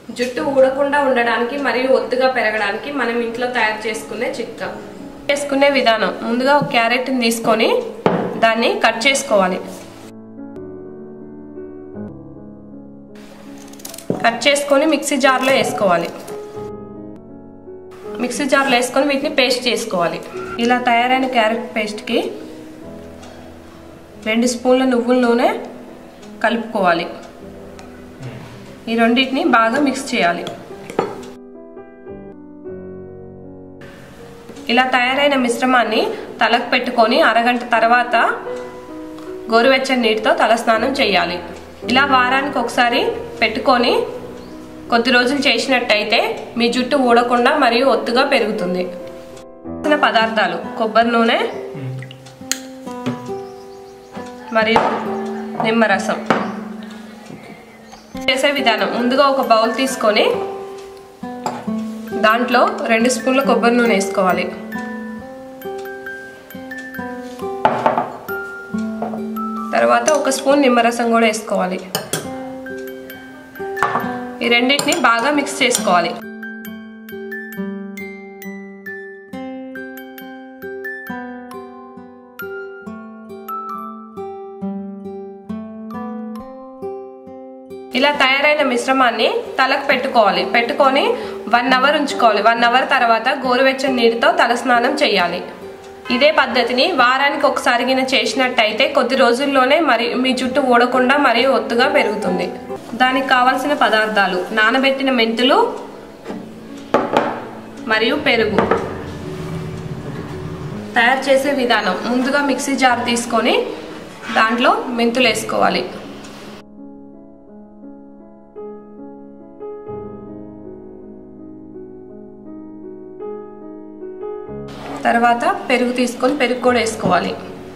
జుట్టు ఊడకుండా ఉండడానికి మరియు ఒత్తుగా పెరగడానికి మనం ఇంట్లో తయారు చేసుకునే చిట్కా చేసుకునే విధానం ముందుగా ఒక క్యారెట్ని తీసుకొని దాన్ని కట్ చేసుకోవాలి కట్ చేసుకొని మిక్సీ జార్లో వేసుకోవాలి మిక్సీ జార్లో వేసుకొని వీటిని పేస్ట్ చేసుకోవాలి ఇలా తయారైన క్యారెట్ పేస్ట్కి రెండు స్పూన్ల నువ్వుల నూనె కలుపుకోవాలి ఈ రెండింటిని బాగా మిక్స్ చేయాలి ఇలా తయారైన మిశ్రమాన్ని తలకు పెట్టుకొని అరగంట తర్వాత గోరువెచ్చని నీటితో తలస్నానం చేయాలి ఇలా వారానికి ఒకసారి పెట్టుకొని కొద్ది రోజులు చేసినట్టయితే మీ జుట్టు ఊడకుండా మరియు ఒత్తుగా పెరుగుతుంది పదార్థాలు కొబ్బరి నూనె మరియు నిమ్మరసం చేసే విధానం ముందుగా ఒక బౌల్ తీసుకొని దాంట్లో రెండు స్పూన్ల కొబ్బరి నూనె వేసుకోవాలి తర్వాత ఒక స్పూన్ నిమ్మరసం కూడా వేసుకోవాలి ఈ రెండింటిని బాగా మిక్స్ చేసుకోవాలి ఇలా తయారైన మిశ్రమాన్ని తలకు పెట్టుకోవాలి పెట్టుకొని వన్ అవర్ ఉంచుకోవాలి వన్ అవర్ తర్వాత గోరువెచ్చని నీటితో తలస్నానం చేయాలి ఇదే పద్ధతిని వారానికి ఒకసారి గిన చేసినట్టయితే కొద్ది రోజుల్లోనే మరి మీ జుట్టు ఊడకుండా మరియు ఒత్తుగా పెరుగుతుంది దానికి కావలసిన పదార్థాలు నానబెట్టిన మెంతులు మరియు పెరుగు తయారు చేసే విధానం ముందుగా మిక్సీ జార్ తీసుకొని దాంట్లో మెంతులు వేసుకోవాలి తర్వాత పెరుగు తీసుకొని పెరుగు కూడా వేసుకోవాలి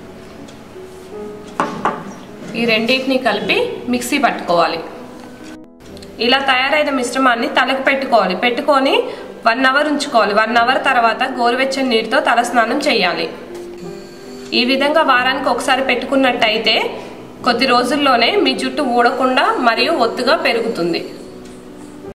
ఈ రెండింటిని కలిపి మిక్సీ పట్టుకోవాలి ఇలా తయారైన మిశ్రమాన్ని తలకు పెట్టుకోవాలి పెట్టుకొని వన్ అవర్ ఉంచుకోవాలి వన్ అవర్ తర్వాత గోరువెచ్చని నీటితో తలస్నానం చేయాలి ఈ విధంగా వారానికి ఒకసారి పెట్టుకున్నట్టయితే కొద్ది రోజుల్లోనే మీ జుట్టు ఊడకుండా మరియు ఒత్తుగా పెరుగుతుంది